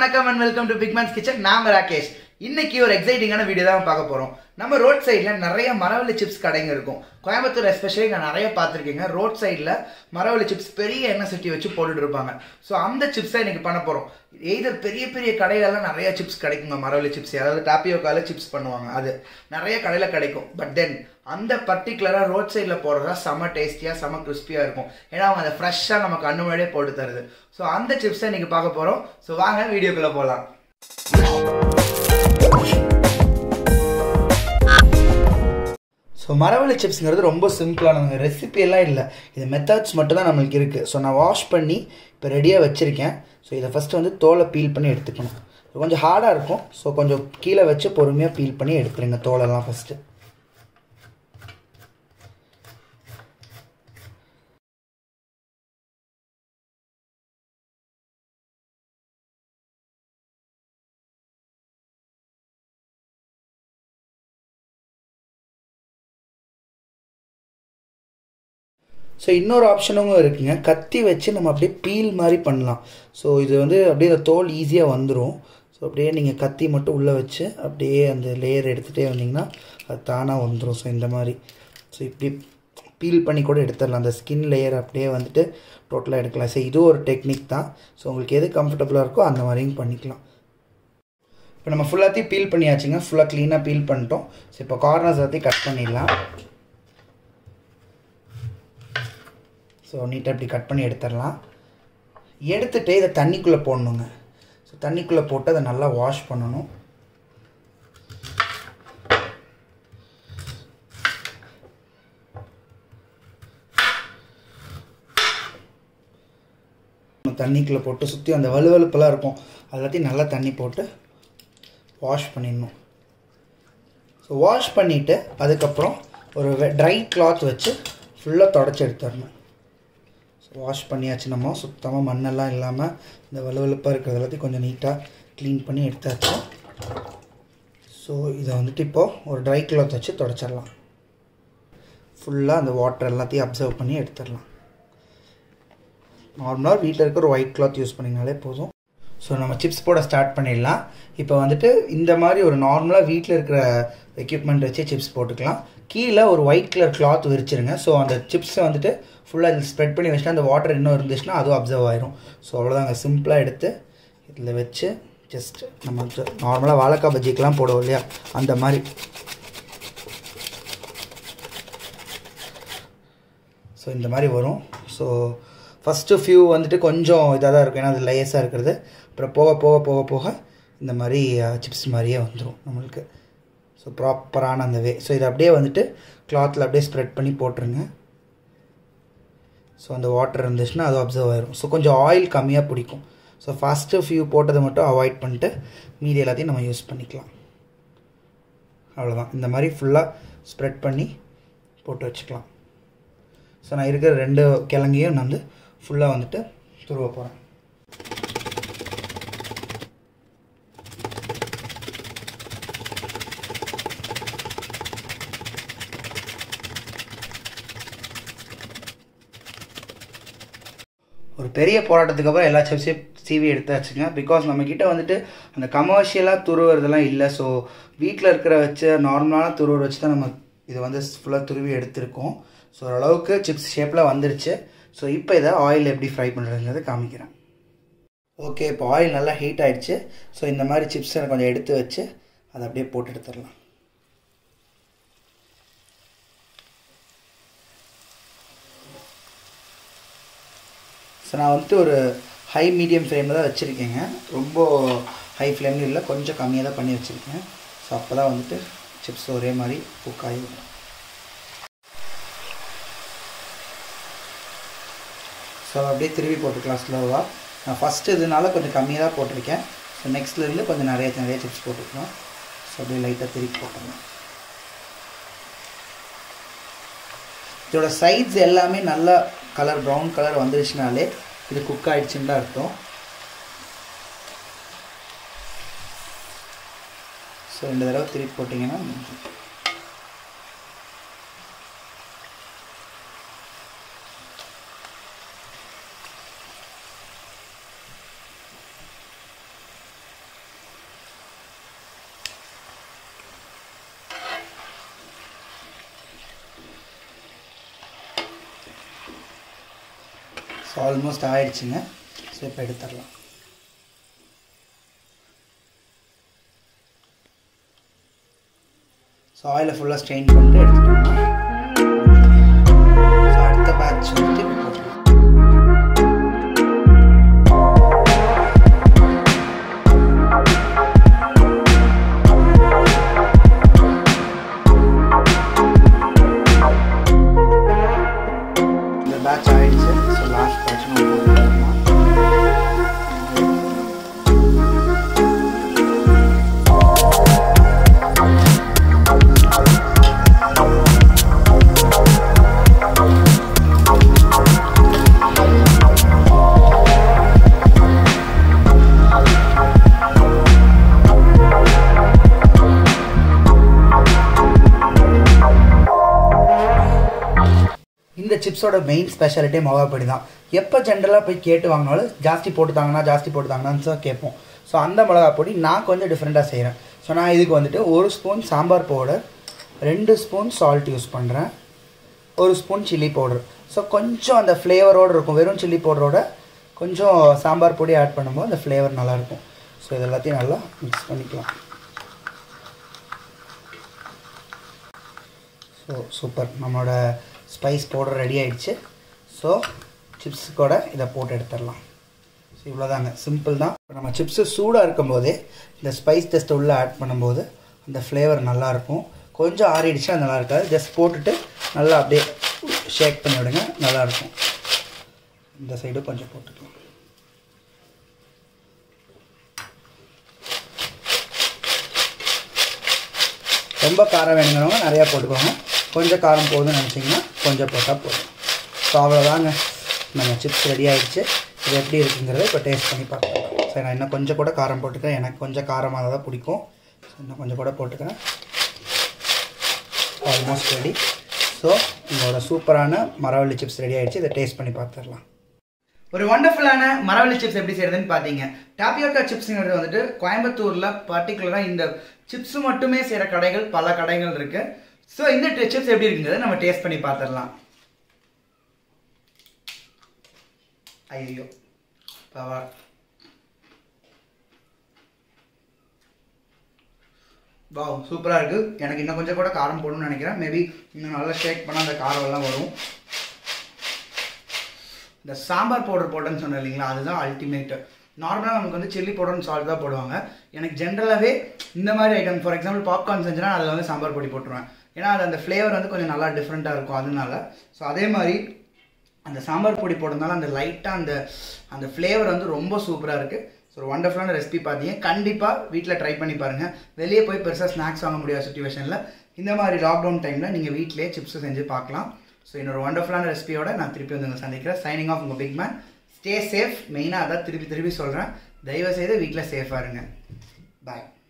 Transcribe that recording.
வணக்கம் and welcome to Big Man's Kitchen நாம ராகேஷ் இன்னைக்கு ஒரு எக்ஸைட்டிங்கான வீடியோ தான் பார்க்க போறோம் நம்ம ரோட் சைடில் நிறைய மரவள்ளி சிப்ஸ் கடைங்க இருக்கும் கோயம்புத்தூர் எஸ்பெஷலி நான் நிறைய பார்த்துருக்கீங்க ரோட் சைடில் மரவள்ளி சிப்ஸ் பெரிய எண்ணெய் சட்டி வச்சு போட்டுட்டு இருப்பாங்க ஸோ அந்த சிப்ஸை இன்னைக்கு பண்ண போகிறோம் எய்தர் பெரிய பெரிய கடைகள்லாம் நிறைய சிப்ஸ் கிடைக்குங்க மரவள்ளி சிப்ஸ் அதாவது டாப்பியோக்கால சிப்ஸ் பண்ணுவாங்க அது நிறைய கடையில் கிடைக்கும் பட் தென் அந்த பர்டிகுலராக ரோட் சைடில் போடுறதா செம டேஸ்டியாக செம கிறிஸ்பியாக இருக்கும் ஏன்னா அவங்க அதை ஃப்ரெஷ்ஷாக நம்ம கண்ணு முன்னாடியே போட்டு தருது ஸோ அந்த சிப்ஸை இன்னைக்கு பார்க்க போகிறோம் ஸோ வாங்க வீடியோக்குள்ளே போகலாம் ஸோ மரவள்ளி சிப்ஸ்ங்கிறது ரொம்ப சிம்பிளானதுங்க ரெசிபி எல்லாம் இல்லை இது மெத்தட்ஸ் மட்டும் தான் நம்மளுக்கு இருக்குது ஸோ நான் வாஷ் பண்ணி இப்போ ரெடியாக வச்சுருக்கேன் ஸோ இதை ஃபஸ்ட்டு வந்து தோலை பீல் பண்ணி எடுத்துக்கணும் இது கொஞ்சம் ஹார்டாக இருக்கும் ஸோ கொஞ்சம் கீழே வச்சு பொறுமையாக பீல் பண்ணி எடுத்துருங்க தோலெல்லாம் ஃபஸ்ட்டு ஸோ இன்னொரு ஆப்ஷனும் இருக்குங்க கத்தி வச்சு நம்ம அப்படியே பீல் மாதிரி பண்ணலாம் ஸோ இது வந்து அப்படியே அந்த தோல் ஈஸியாக வந்துடும் ஸோ அப்படியே நீங்கள் கத்தி மட்டும் உள்ளே வச்சு அப்படியே அந்த லேயர் எடுத்துகிட்டே வந்தீங்கன்னா அது தானாக வந்துடும் ஸோ இந்த மாதிரி ஸோ இப்படி பீல் பண்ணி கூட எடுத்துடலாம் அந்த ஸ்கின் லேயர் அப்படியே வந்துட்டு டோட்டலாக எடுக்கலாம் ஸோ இதுவும் ஒரு டெக்னிக் தான் ஸோ உங்களுக்கு எது கம்ஃபர்டபுளாக இருக்கோ அந்த மாதிரியும் பண்ணிக்கலாம் இப்போ நம்ம ஃபுல்லாத்தையும் பீல் பண்ணியாச்சுங்க ஃபுல்லாக க்ளீனாக பீல் பண்ணிட்டோம் ஸோ இப்போ கார்னர்ஸ் எல்லாத்தையும் கட் பண்ணிடலாம் ஸோ நீட்டாக இப்படி கட் பண்ணி எடுத்துடலாம் எடுத்துகிட்டு இதை தண்ணிக்குள்ளே போடணுங்க ஸோ தண்ணிக்குள்ளே போட்டு அதை நல்லா வாஷ் பண்ணணும் தண்ணிக்குள்ளே போட்டு சுற்றி அந்த வலுவலுப்பெல்லாம் இருக்கும் எல்லாத்தையும் நல்லா தண்ணி போட்டு வாஷ் பண்ணிடணும் ஸோ வாஷ் பண்ணிவிட்டு அதுக்கப்புறம் ஒரு ட்ரை கிளாத் வச்சு ஃபுல்லாக தொடச்சி எடுத்துடணும் வாஷ் பண்ணியாச்சு நம்ம சுத்தமாக மண்ணெல்லாம் இல்லாமல் இந்த வலுவலுப்பாக இருக்கிறது எல்லாத்தையும் கொஞ்சம் நீட்டாக க்ளீன் பண்ணி எடுத்தாச்சு ஸோ இதை வந்துட்டு இப்போது ஒரு ட்ரை கிளாத் வச்சு தொடச்சிடலாம் ஃபுல்லாக அந்த வாட்டர் எல்லாத்தையும் அப்சர்வ் பண்ணி எடுத்துடலாம் நார்மலாக வீட்டில் இருக்க ஒரு ஒயிட் கிளாத் யூஸ் பண்ணிங்கனாலே போதும் ஸோ நம்ம சிப்ஸ் போட ஸ்டார்ட் பண்ணிடலாம் இப்போ வந்துட்டு இந்த மாதிரி ஒரு நார்மலாக வீட்டில் இருக்கிற எக்யூப்மெண்ட் வச்சு சிப்ஸ் போட்டுக்கலாம் கீழே ஒரு ஒயிட் கலர் கிளாத் விரிச்சிருங்க ஸோ அந்த சிப்ஸை வந்துட்டு ஃபுல்லாக இதில் ஸ்ப்ரெட் பண்ணி வச்சுட்டு அந்த வாட்டர் இன்னும் இருந்துச்சுன்னா அதுவும் அப்சர்வ் ஆயிரும் ஸோ அவ்வளோதாங்க சிம்பிளாக எடுத்து இதில் வச்சு ஜஸ்ட் நம்ம நார்மலாக வாழைக்காய் பஜ்ஜிக்கெலாம் போடுவோம் இல்லையா அந்த மாதிரி ஸோ இந்த மாதிரி வரும் ஸோ ஃபஸ்ட்டு ஃபியூ வந்துட்டு கொஞ்சம் இதாக தான் இருக்கும் ஏன்னா அது லேஸாக இருக்கிறது அப்புறம் போக போக போக போக இந்த மாதிரி சிப்ஸ் மாதிரியே வந்துடும் நம்மளுக்கு ஸோ ப்ராப்பரான அந்த வே ஸோ இதை அப்படியே வந்துட்டு கிளாத்தில் அப்படியே ஸ்ப்ரெட் பண்ணி போட்டுருங்க ஸோ அந்த வாட்டர் இருந்துச்சுன்னா அது அப்சர்வ் ஆயிரும் ஸோ கொஞ்சம் ஆயில் கம்மியாக பிடிக்கும் ஸோ ஃபஸ்ட்டு ஃபியூ போட்டதை மட்டும் அவாய்ட் பண்ணிட்டு மீதி எல்லாத்தையும் நம்ம யூஸ் பண்ணிக்கலாம் அவ்வளோதான் இந்த மாதிரி ஃபுல்லாக ஸ்ப்ரெட் பண்ணி போட்டு வச்சுக்கலாம் ஸோ நான் இருக்கிற ரெண்டு கிழங்கையும் நான் வந்து ஃபுல்லாக வந்துட்டு துருவ போகிறேன் ஒரு பெரிய போராட்டத்துக்கு அப்புறம் எல்லா சிப்ஸையும் சீவி எடுத்தாச்சுங்க பிகாஸ் நம்மக்கிட்ட வந்துட்டு அந்த கமர்ஷியலாக துருவுறதெல்லாம் இல்லை ஸோ வீட்டில் இருக்கிற வச்சு நார்மலான துருவர் வச்சு தான் நம்ம இதை வந்து ஃபுல்லாக துருவி எடுத்திருக்கோம் ஸோ ஓரளவுக்கு சிப்ஸ் ஷேப்பில் வந்துருச்சு ஸோ இப்போ இதை ஆயில் எப்படி ஃப்ரை பண்ணுறதுங்கிறத காமிக்கிறேன் ஓகே இப்போ ஆயில் நல்லா ஹீட் ஆகிடுச்சு ஸோ இந்த மாதிரி சிப்ஸை கொஞ்சம் எடுத்து வச்சு அதை அப்படியே போட்டு எடுத்துடலாம் ஸோ நான் வந்துட்டு ஒரு ஹை மீடியம் ஃப்ளேமில் தான் வச்சுருக்கேங்க ரொம்ப ஹை ஃப்ளேம்னு இல்லை கொஞ்சம் கம்மியாக தான் பண்ணி வச்சுருக்கேன் ஸோ அப்போ தான் வந்துட்டு சிப்ஸ் ஒரே மாதிரி குக்காகி வரும் ஸோ அப்படியே திருவி போட்டுக்கலாம் ஸ்லோவாக நான் ஃபஸ்ட்டு இதனால கொஞ்சம் கம்மியாக தான் போட்டிருக்கேன் ஸோ நெக்ஸ்ட்லேருந்து கொஞ்சம் நிறைய நிறைய சிப்ஸ் போட்டுக்கலாம் ஸோ அப்படியே லைட்டாக திருப்பி போட்டுக்கலாம் இதோட சைட்ஸ் எல்லாமே நல்லா கலர் ப்ரௌன் கலர் வந்துருச்சுனாலே இது குக் ஆகிடுச்சுன்னு தான் அர்த்தம் ஸோ ரெண்டு தடவை திருப்பி போட்டிங்கன்னா ஸோ ஆல்மோஸ்ட் ஆயிடுச்சுங்க ஸோ இப்போ எடுத்துடலாம் ஸோ ஆயிலை ஃபுல்லாக ஸ்ட்ரெயின் பண்ணிட்டு எடுத்துட்டோம்னா ஸோ அடுத்த பேட்ச் வந்துட்டு இப்போ போட்டுக்கலாம் இந்த பேட்ச் ஆயிடுச்சு ஸோ லாஸ்ட் பேட்ச் நம்ம போட்டுக்கலாம் இந்த சிப்ஸோட மெயின் ஸ்பெஷாலிட்டி மிளகாப்பொடி தான் எப்போ ஜென்ரலாக போய் கேட்டு வாங்கினாலும் ஜாஸ்தி போட்டுத்தாங்கண்ணா ஜாஸ்தி போட்டுத்தாங்கன்னு தான் கேட்போம் ஸோ அந்த மிளகாப் பொடி நான் கொஞ்சம் டிஃப்ரெண்ட்டாக செய்கிறேன் ஸோ நான் இதுக்கு வந்துட்டு ஒரு ஸ்பூன் சாம்பார் பவுடர் ரெண்டு ஸ்பூன் சால்ட் யூஸ் பண்ணுறேன் ஒரு ஸ்பூன் சில்லி பவுடர் ஸோ கொஞ்சம் அந்த ஃப்ளேவரோடு இருக்கும் வெறும் சில்லி பவுடரோட கொஞ்சம் சாம்பார் பொடி ஆட் பண்ணும்போது அந்த ஃப்ளேவர் நல்லாயிருக்கும் ஸோ இது எல்லாத்தையும் நல்லா மிக்ஸ் பண்ணிக்கலாம் ஸோ சூப்பர் நம்மளோட ஸ்பைஸ் பவுடர் ரெடி ஆயிடுச்சு ஸோ சிப்ஸ் கூட இதை போட்டு எடுத்துடலாம் ஸோ இவ்வளோதாங்க சிம்பிள் தான் இப்போ நம்ம சிப்ஸு சூடாக இருக்கும்போதே இந்த ஸ்பைஸ் டெஸ்ட்டை உள்ளே ஆட் பண்ணும்போது அந்த ஃப்ளேவர் நல்லாயிருக்கும் கொஞ்சம் ஆறிடுச்சா நல்லா இருக்காது ஜஸ்ட் போட்டுட்டு நல்லா அப்படியே ஷேக் பண்ணி விடுங்க நல்லாயிருக்கும் இந்த சைடு கொஞ்சம் போட்டுக்கலாம் ரொம்ப காரம் வேணுங்கிறவங்க நிறையா போட்டுக்கோங்க கொஞ்சம் காரம் போதும்னு நினச்சிங்கன்னா கொஞ்சம் போட்டால் போதும் ஸோ அவ்வளோதாங்க நம்ம சிப்ஸ் ரெடி ஆயிடுச்சு இது எப்படி இருக்குங்கிறத இப்போ டேஸ்ட் பண்ணி பார்க்கலாம் சரி நான் இன்னும் கொஞ்சம் கூட காரம் போட்டுக்கிறேன் எனக்கு கொஞ்சம் காரமாக தான் பிடிக்கும் ஸோ இன்னும் கொஞ்சம் கூட போட்டுக்கிறேன் ஆல்மோஸ்ட் ரெடி ஸோ உங்களோட சூப்பரான மரவள்ளி சிப்ஸ் ரெடி ஆயிடுச்சு இதை டேஸ்ட் பண்ணி பார்த்துடலாம் ஒரு வண்டர்ஃபுல்லான மரவள்ளி சிப்ஸ் எப்படி செய்யறதுன்னு பார்த்தீங்க டாப்பியோக்கா சிப்ஸுங்கிறது வந்துட்டு கோயம்புத்தூரில் பர்டிகுலராக இந்த சிப்ஸ் மட்டுமே செய்கிற கடைகள் பல கடைகள் இருக்கு ஸோ இந்த சிப்ஸ் எப்படி இருக்குங்கிறத நம்ம டேஸ்ட் பண்ணி பார்த்துடலாம் ஐயோ பவா வாவ் சூப்பராக இருக்குது எனக்கு இன்னும் கொஞ்சம் கூட காரம் போடணும்னு நினைக்கிறேன் மேபி இன்னும் நல்லா ஷேக் பண்ணால் அந்த காரம் எல்லாம் வரும் இந்த சாம்பார் பவுடர் போட்டேன்னு சொன்னேன் இல்லைங்களா அதுதான் அல்டிமேட்டு நார்மலாக நமக்கு வந்து சில்லி பவுடர்னு சால்ட் தான் போடுவாங்க எனக்கு ஜென்ரலாகவே இந்த மாதிரி ஐட்டம் ஃபார் எக்ஸாம்பிள் பாப்கார்ன் செஞ்சேன்னா அதில் வந்து சாம்பார் பொடி போட்டுருவேன் ஏன்னா அது அந்த ஃப்ளேவர் வந்து கொஞ்சம் நல்லா டிஃப்ரெண்ட்டாக இருக்கும் அதனால ஸோ அதே மாதிரி அந்த சாம்பார் பொடி போடுறதுனால அந்த லைட்டாக அந்த அந்த ஃப்ளேவர் வந்து ரொம்ப சூப்பராக இருக்குது ஸோ ஒரு வண்டர்ஃபுல்லான ரெசிபி பார்த்தீங்க கண்டிப்பாக வீட்டில் ட்ரை பண்ணி பாருங்கள் வெளியே போய் பெருசாக ஸ்நாக்ஸ் வாங்க முடியாத சுச்சுவேஷனில் இந்த மாதிரி லாக்டவுன் டைமில் நீங்கள் வீட்டிலே சிப்ஸ் செஞ்சு பார்க்கலாம் ஸோ இன்னொரு வண்டர்ஃபுல்லான ரெசிபியோட நான் திருப்பி வந்து உங்களை சந்திக்கிறேன் சைனிங் ஆஃப் உங்கள் பிக் மேன் ஸ்டே சேஃப் மெயினாக அதான் திருப்பி திருப்பி சொல்கிறேன் தயவு செய்து வீட்டில் சேஃபாக இருங்க பாய்